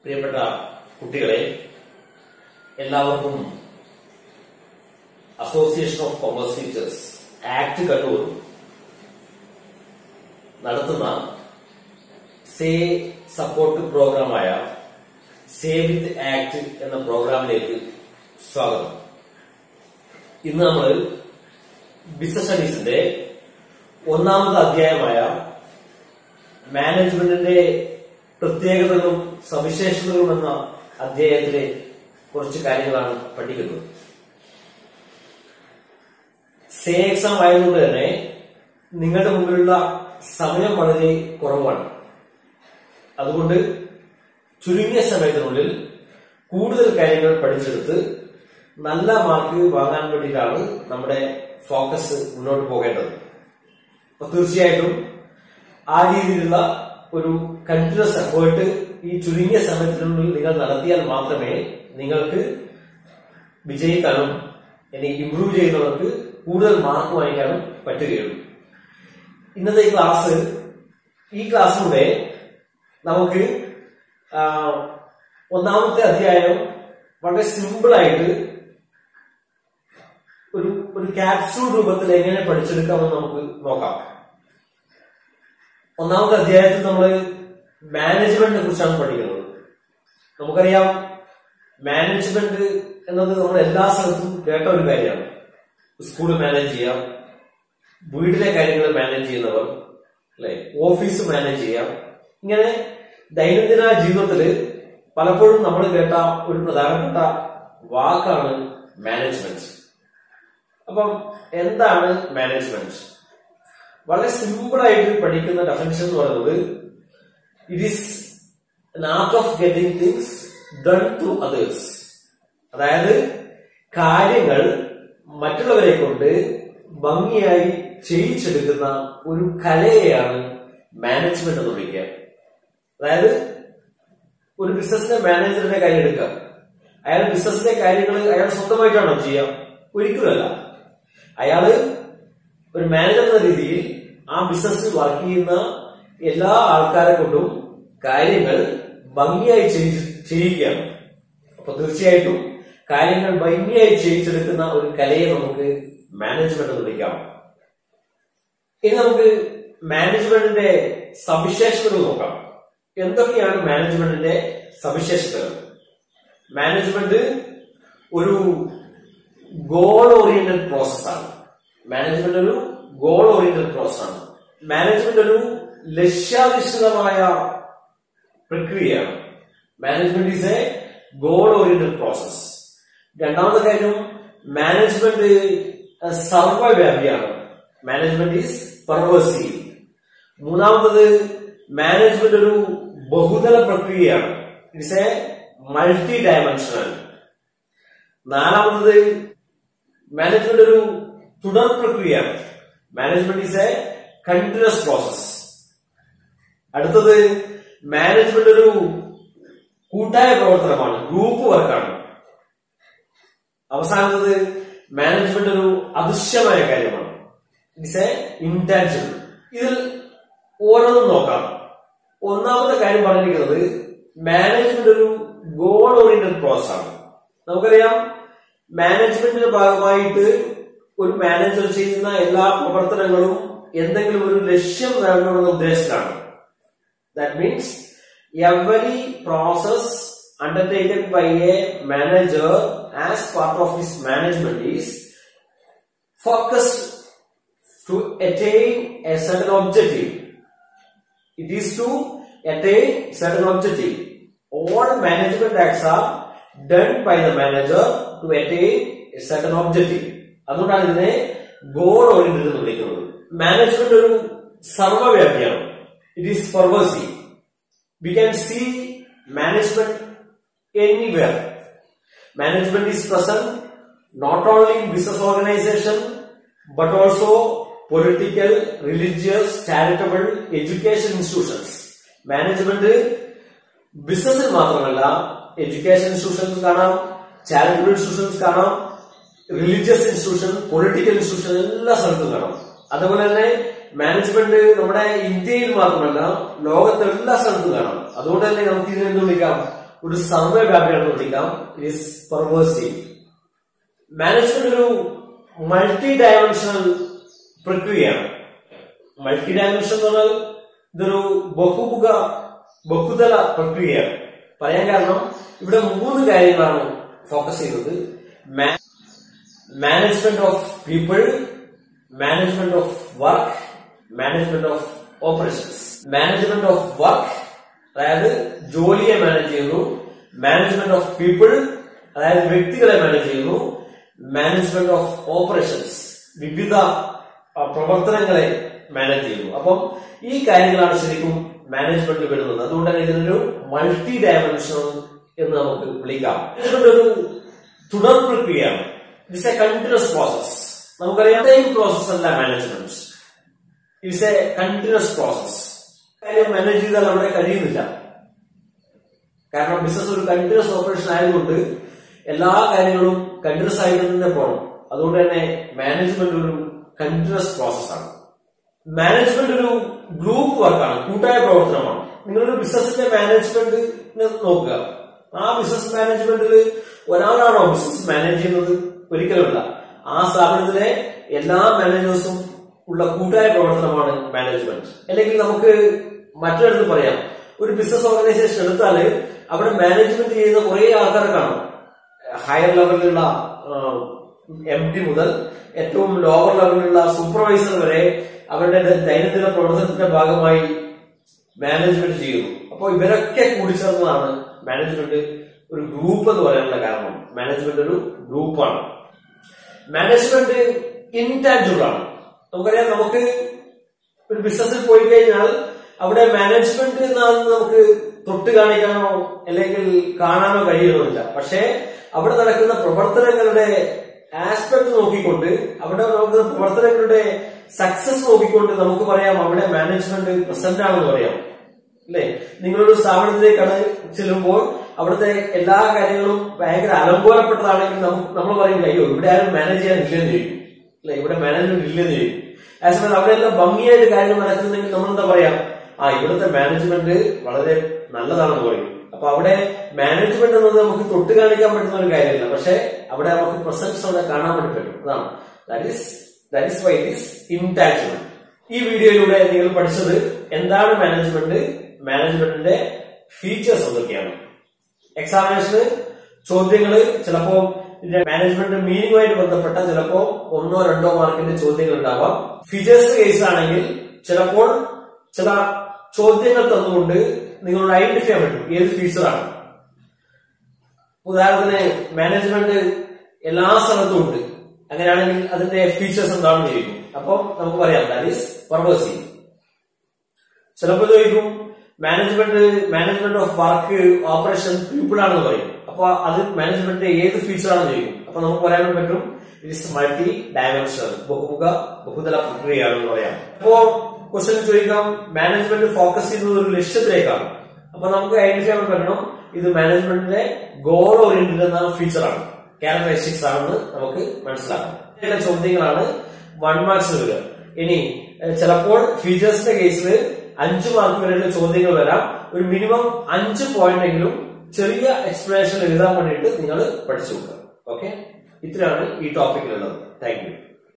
പ്രിയപ്പെട്ട കുട്ടികളെ എല്ലാവർക്കും association of commerce teachers act Kannur നടത്തുന്ന സേ സപ്പോർട്ട് പ്രോഗ്രാമായ സേ വിത്ത് ആക്ട് എന്ന പ്രോഗ്രാമിലേക്ക് സ്വാഗതം ഇന്ന് നമ്മൾ ബിസിനസ് സ്റ്റഡീസിന്റെ ഒന്നാമത്തെ അധ്യായമായ മാനേജ്മെന്റിന്റെ പ്രത്യേകതകളും സവിശേഷതകളും എന്ന അധ്യായത്തിലെ കുറച്ച് കാര്യങ്ങളാണ് പഠിക്കുന്നത് സേ എക്സാം ആയതുകൊണ്ട് തന്നെ നിങ്ങളുടെ മുമ്പിലുള്ള സമയം വളരെ കുറവാണ് അതുകൊണ്ട് ചുരുങ്ങിയ സമയത്തിനുള്ളിൽ കൂടുതൽ കാര്യങ്ങൾ പഠിച്ചെടുത്ത് നല്ല മാർക്ക് വാങ്ങാൻ വേണ്ടിയിട്ടാണ് നമ്മുടെ ഫോക്കസ് മുന്നോട്ട് പോകേണ്ടത് അപ്പൊ തീർച്ചയായിട്ടും ആ രീതിയിലുള്ള ഒരു കണ്ടിന്യൂസ് എഫേർട്ട് ഈ ചുരുങ്ങിയ സമയത്തിനുള്ളിൽ നിങ്ങൾ നടത്തിയാൽ മാത്രമേ നിങ്ങൾക്ക് വിജയിക്കാനും ഇനി ഇംപ്രൂവ് ചെയ്യുന്നവർക്ക് കൂടുതൽ മാർക്ക് വാങ്ങിക്കാനും പറ്റുകയുള്ളൂ ഇന്നത്തെ ഈ ക്ലാസ് ഈ ക്ലാസ്സിലൂടെ നമുക്ക് ആ, ഒന്നാമത്തെ അധ്യായം വളരെ സിമ്പിൾ ആയിട്ട് ഒരു ഒരു ക്യാപ്സൂൾ രൂപത്തിൽ എങ്ങനെ പഠിച്ചെടുക്കാമെന്ന് നമുക്ക് നോക്കാം ഒന്നാമത്തെ അധ്യായത്തിൽ നമ്മൾ മാനേജ്മെന്റിനെ കുറിച്ചാണ് പഠിക്കുന്നത് നമുക്കറിയാം മാനേജ്മെന്റ് എന്നത് നമ്മൾ എല്ലാ സ്ഥലത്തും കേട്ട ഒരു കാര്യമാണ് സ്കൂൾ മാനേജ് ചെയ്യാം വീട്ടിലെ കാര്യങ്ങൾ മാനേജ് ചെയ്യുന്നവർ അല്ലെ ഓഫീസ് മാനേജ് ചെയ്യാം ഇങ്ങനെ ദൈനംദിന ജീവിതത്തിൽ പലപ്പോഴും നമ്മൾ കേട്ട ഒരു പ്രധാനപ്പെട്ട വാക്കാണ് മാനേജ്മെന്റ് അപ്പം എന്താണ് മാനേജ്മെന്റ് വളരെ സിമ്പിൾ ആയിട്ട് പഠിക്കുന്ന ഡെഫിനിഷൻ എന്ന് പറയുന്നത് it is art of getting things done to others അതായത് കാര്യങ്ങൾ മറ്റുള്ളവരെ കൊണ്ട് ഭംഗിയായി ചെയ്യിച്ചെടുക്കുന്ന ഒരു കലയെയാണ് മാനേജ്മെന്റ് എന്ന് വിളിക്കുക അതായത് ഒരു ബിസിനസിന്റെ മാനേജറിന്റെ കാര്യം എടുക്കുക അയാൾ ബിസിനസിന്റെ കാര്യങ്ങൾ അയാൾ സ്വന്തമായിട്ടാണോ ചെയ്യാം ഒരിക്കലുമല്ല അയാള് ഒരു മാനേജർ എന്ന രീതിയിൽ ആ ബിസിനസ്സിൽ വർക്ക് ചെയ്യുന്ന എല്ലാ ആൾക്കാരെ കൊണ്ടും കാര്യങ്ങൾ ഭംഗിയായി ചെയ്യി- ചെയ്യിക്കുകയാണ് അപ്പൊ തീർച്ചയായിട്ടും കാര്യങ്ങൾ ഭംഗിയായി ചെയ്യിച്ചെടുക്കുന്ന ഒരു കലയെ നമുക്ക് മാനേജ്മെന്റ് എന്ന് വിളിക്കാം ഇനി നമുക്ക് മാനേജ്മെന്റിന്റെ സവിശേഷതകൾ നോക്കാം എന്തൊക്കെയാണ് മാനേജ്മെന്റിന്റെ സവിശേഷതകൾ മാനേജ്മെന്റ് ഒരു ഗോൾ ഓറിയന്റഡ് പ്രോസസ്സാണ് മാനേജ്മെന്റ് ഒരു ഗോൾ ഓറിയന്റഡ് പ്രോസസ്സാണ് മാനേജ്മെന്റ് ഒരു ലക്ഷ്യാധിഷ്ഠിതമായ പ്രക്രിയയാണ് management is a goal oriented process രണ്ടാമത്തെ കാര്യം മാനേജ്മെന്റ് സർവവ്യാപിയാണ് മാനേജ്മെന്റ് ഈസ് പർവസീവ് മൂന്നാമത്തത് മാനേജ്മെന്റ് ഒരു ബഹുതല പ്രക്രിയയാണ് ഇറ്റ്സ് എ മൾട്ടി ഡയമെൻഷണൽ നാലാമത്തത് മാനേജ്മെന്റ് ഒരു തുടർ പ്രക്രിയയാണ് management is a continuous process അടുത്തത് മാനേജ്മെന്റ് ഒരു കൂട്ടായ പ്രവർത്തനമാണ് ഗ്രൂപ്പ് വർക്കാണ് അവസാനത്തത് മാനേജ്മെന്റ് ഒരു അദൃശ്യമായ കാര്യമാണ് ഇറ്റ്സ് എ ഇന്റാൻജിബിൾ ഇതിൽ ഓരോന്നും നോക്കാം ഒന്നാമത്തെ കാര്യം പറഞ്ഞിരിക്കുന്നത് മാനേജ്മെന്റ് ഒരു ഗോൾ ഓറിയന്റഡ് പ്രോസസ് ആണ് നമുക്കറിയാം മാനേജ്മെന്റിന്റെ ഭാഗമായിട്ട് ഒരു മാനേജർ ചെയ്യുന്ന എല്ലാ പ്രവർത്തനങ്ങളും എന്തെങ്കിലും ഒരു ലക്ഷ്യം നേടണമെന്ന ഉദ്ദേശത്തിലാണ് that means every process undertaken by a manager as part of his management is focused to attain a certain objective. It is to attain certain objective. All management acts are done by the manager to attain a certain objective. അതുകൊണ്ടാണ് ഇതിനെ goal oriented എന്ന് വിളിക്കുന്നത് management ഒരു സർവവ്യാപിയാണ് it is pervasive we can see management anywhere. Management is present not only in business organization but also political, religious, charitable, education institutions. Management ബിസിനസ്സിൽ മാത്രമല്ല education institutions കാണാം charitable institutions കാണാം religious institution political institution എല്ലാ സ്ഥലത്തും കാണാം അതുപോലെ തന്നെ management നമ്മുടെ ഇന്ത്യയിൽ മാത്രമല്ല ലോകത്തെ എല്ലാ സ്ഥലത്തും കാണാം അതുകൊണ്ട് തന്നെ നമുക്ക് ഇതിനെ എന്ത് വിളിക്കാം ഒരു സർവേ വ്യാപിയാണെന്ന് വിളിക്കാം ഇസ് പെർവേസീവ് മാനേജ്മെന്റ് ഒരു മൾട്ടി ഡയമെൻഷണൽ പ്രക്രിയയാണ് മൾട്ടി ഡയമെൻഷൻ എന്ന് പറഞ്ഞാൽ ഇതൊരു ബഹുമുഖ ബഹുതല പ്രക്രിയയാണ് പറയാൻ കാരണം ഇവിടെ മൂന്ന് കാര്യങ്ങളാണ് ഫോക്കസ് ചെയ്യുന്നത് management of people management of work management of operations management of work അതായത് ജോലിയെ മാനേജ് ചെയ്യുന്നു മാനേജ്മെന്റ് ഓഫ് പീപ്പിൾ അതായത് വ്യക്തികളെ മാനേജ് ചെയ്യുന്നു മാനേജ്മെന്റ് ഓഫ് ഓപ്പറേഷൻസ് വിവിധ ആ, പ്രവർത്തനങ്ങളെ മാനേജ് ചെയ്യുന്നു അപ്പം ഈ കാര്യങ്ങളാണ് ശരിക്കും മാനേജ്മെന്റ് വരുന്നത് അതുകൊണ്ട് തന്നെ ഇതിനൊരു മൾട്ടി ഡയമെൻഷണൽ എന്ന് നമുക്ക് വിളിക്കാം ഇതിന്റെ ഒരു തുടർ പ്രക്രിയയാണ് ഇറ്റ്സ് എ കണ്ടിന്യൂസ് പ്രോസസ് നമുക്കറിയാം സെയിം പ്രോസസ് അല്ല management it's a continuous process കാര്യം മാനേജ് ചെയ്താൽ അവിടെ കഴിയുന്നില്ല കാരണം ബിസിനസ് ഒരു കണ്ടിന്യൂസ് ഓപ്പറേഷൻ ആയതുകൊണ്ട് എല്ലാ കാര്യങ്ങളും കണ്ടിന്യൂസ് ആയിട്ട് തന്നെ പോകണം അതുകൊണ്ട് തന്നെ മാനേജ്മെന്റ് ഒരു കണ്ടിന്യൂസ് പ്രോസസ്സാണ് മാനേജ്മെന്റ് ഒരു ഗ്രൂപ്പ് വർക്കാണ് കൂട്ടായ പ്രവർത്തനമാണ് നിങ്ങളൊരു ബിസിനസിന്റെ മാനേജ്മെന്റ് നോക്കുക ആ ബിസിനസ് മാനേജ്മെന്റിൽ ഒരാളാണോ ബിസിനസ് മാനേജ് ചെയ്യുന്നത് ഒരിക്കലുമല്ല ആ സ്ഥാപനത്തിലെ എല്ലാ മാനേജേഴ്സും ഉള്ള കൂട്ടായ പ്രവർത്തനമാണ് മാനേജ്മെന്റ് അല്ലെങ്കിൽ നമുക്ക് മറ്റൊരിടത്ത് പറയാം ഒരു ബിസിനസ് ഓർഗനൈസേഷൻ എടുത്താൽ അവിടെ മാനേജ്മെന്റ് ചെയ്യുന്ന കുറെ ആൾക്കാരെ കാണും ഹയർ ലെവലിലുള്ള എം ഡി മുതൽ ഏറ്റവും ലോവർ ലെവലിലുള്ള സൂപ്പർവൈസർ വരെ അവരുടെ ദൈനംദിന പ്രവർത്തനത്തിന്റെ ഭാഗമായി മാനേജ്മെന്റ് ചെയ്യുന്നു അപ്പോൾ ഇവരൊക്കെ കൂടിച്ചേർന്നതാണ് മാനേജ്മെന്റ് ഒരു ഗ്രൂപ്പ് എന്ന് പറയാനുള്ള കാരണം മാനേജ്മെന്റ് ഒരു ഗ്രൂപ്പാണ് മാനേജ്മെന്റ് ഇൻടാഞ്ചിബിൾ ആണ് നമുക്കറിയാം നമുക്ക് ഒരു ബിസിനസ്സിൽ പോയി കഴിഞ്ഞാൽ അവിടെ മാനേജ്മെന്റ് എന്നാണ് നമുക്ക് തൊട്ട് കാണിക്കാനോ അല്ലെങ്കിൽ കാണാനോ കഴിയുന്നില്ല പക്ഷേ അവിടെ നടക്കുന്ന പ്രവർത്തനങ്ങളുടെ ആസ്പെക്ട് നോക്കിക്കൊണ്ട് അവിടെ നടക്കുന്ന പ്രവർത്തനങ്ങളുടെ സക്സസ് നോക്കിക്കൊണ്ട് നമുക്ക് പറയാം അവിടെ മാനേജ്മെന്റ് പ്രസന്റ് ആണെന്ന് പറയാം അല്ലേ നിങ്ങളൊരു സ്ഥാപനത്തിലേക്ക് കട ചെല്ലുമ്പോൾ അവിടുത്തെ എല്ലാ കാര്യങ്ങളും ഭയങ്കര അലങ്കോലപ്പെട്ടതാണെങ്കിൽ നമുക്ക് നമ്മൾ പറയും അയ്യോ ഇവിടെ ആരും മാനേജ് ചെയ്യാൻ ഇല്ലെന്ന് ചോദിക്കും അല്ലെ ഇവിടെ മാനേജ്മെന്റ് ഇല്ലെന്ന് ചോദിക്കും ആസ് അവിടെ എല്ലാം ഭംഗിയായിട്ട് കാര്യങ്ങൾ നടക്കുന്നെങ്കിൽ നമ്മൾ എന്താ പറയാ ആ ഇവിടുത്തെ മാനേജ്മെന്റ് വളരെ നല്ലതാണെന്ന് പറയും അപ്പൊ അവിടെ മാനേജ്മെന്റ് എന്നത് നമുക്ക് തൊട്ട് കാണിക്കാൻ പറ്റുന്ന ഒരു കാര്യമല്ല പക്ഷെ അവിടെ നമുക്ക് പ്രസൻസ് അവിടെ കാണാൻ വേണ്ടി പറ്റും അതാണ് that is that is why is intangible ഈ വീഡിയോയിലൂടെ നിങ്ങൾ പഠിച്ചത് എന്താണ് മാനേജ്മെന്റ് മാനേജ്മെന്റിന്റെ ഫീച്ചേഴ്സ് എന്തൊക്കെയാണ് എക്സാമിനേഷന് ചോദ്യങ്ങൾ ചിലപ്പോ മാനേജ്മെന്റ് മീനിങ്ങുമായിട്ട് ബന്ധപ്പെട്ട ചിലപ്പോ ഒന്നോ രണ്ടോ മാർക്കിന്റെ ചോദ്യങ്ങൾ ഉണ്ടാവാം ഫീച്ചേഴ്സ് കേസ് ആണെങ്കിൽ ചിലപ്പോൾ ചില ചോദ്യങ്ങൾ തന്നുകൊണ്ട് നിങ്ങളോട് ഐഡന്റിഫൈ ചെയ്യാൻ പറ്റും ഏത് ഫീച്ചറാണ് ഉദാഹരണത്തിന് മാനേജ്മെന്റ് എല്ലാ സ്ഥലത്തും ഉണ്ട് അങ്ങനെയാണെങ്കിൽ അതിന്റെ ഫീച്ചേഴ്സ് എന്താണെന്ന് ചോദിക്കും അപ്പം നമുക്ക് പറയാം ദാറ്റ് ഈസ് പർവസി ചിലപ്പോൾ ചോദിക്കും management management of work operation people ആണെന്ന് പറയും അപ്പൊ അത് മാനേജ്മെന്റിന്റെ ഏത് ഫീച്ചർ ആണെന്ന് ചോദിക്കും അപ്പൊ നമുക്ക് പറയാൻ പറ്റും ഇറ്റ് ഇസ് മൾട്ടി ഡയമെൻഷണൽ ബഹുമുഖ ബഹുതല പ്രക്രിയയാണെന്ന് പറയാം അപ്പോ ക്വസ്റ്റ്യൻ ചോദിക്കാം മാനേജ്മെന്റ് ഫോക്കസ് ചെയ്യുന്നത് ഒരു ലക്ഷ്യത്തിലേക്കാണ് അപ്പൊ നമുക്ക് ഐഡന്റിഫൈ ചെയ്യാൻ പറ്റണം ഇത് മാനേജ്മെന്റിന്റെ ഗോൾ ഓറിയന്റഡ് എന്ന ഫീച്ചറാണ് ക്യാരക്ടറിസ്റ്റിക്സ് ആണെന്ന് നമുക്ക് മനസ്സിലാക്കാം ഇതിന്റെ ചോദ്യങ്ങളാണ് വൺ മാർക്സ് വരിക ഇനി ഏഹ്, ചിലപ്പോൾ ഫീച്ചേഴ്സിന്റെ കേസിൽ അഞ്ച് മാർക്ക് വരെയുള്ള ചോദ്യങ്ങൾ വരാം ഒരു മിനിമം അഞ്ച് പോയിന്റ് എങ്കിലും ചെറിയ എക്സ്പ്ലനേഷൻ എഴുതാൻ വേണ്ടിയിട്ട് നിങ്ങൾ പഠിച്ചു നോക്കുക ഓക്കെ ഇത്രയാണ് ഈ ടോപ്പിക്കിലുള്ളത് താങ്ക് യു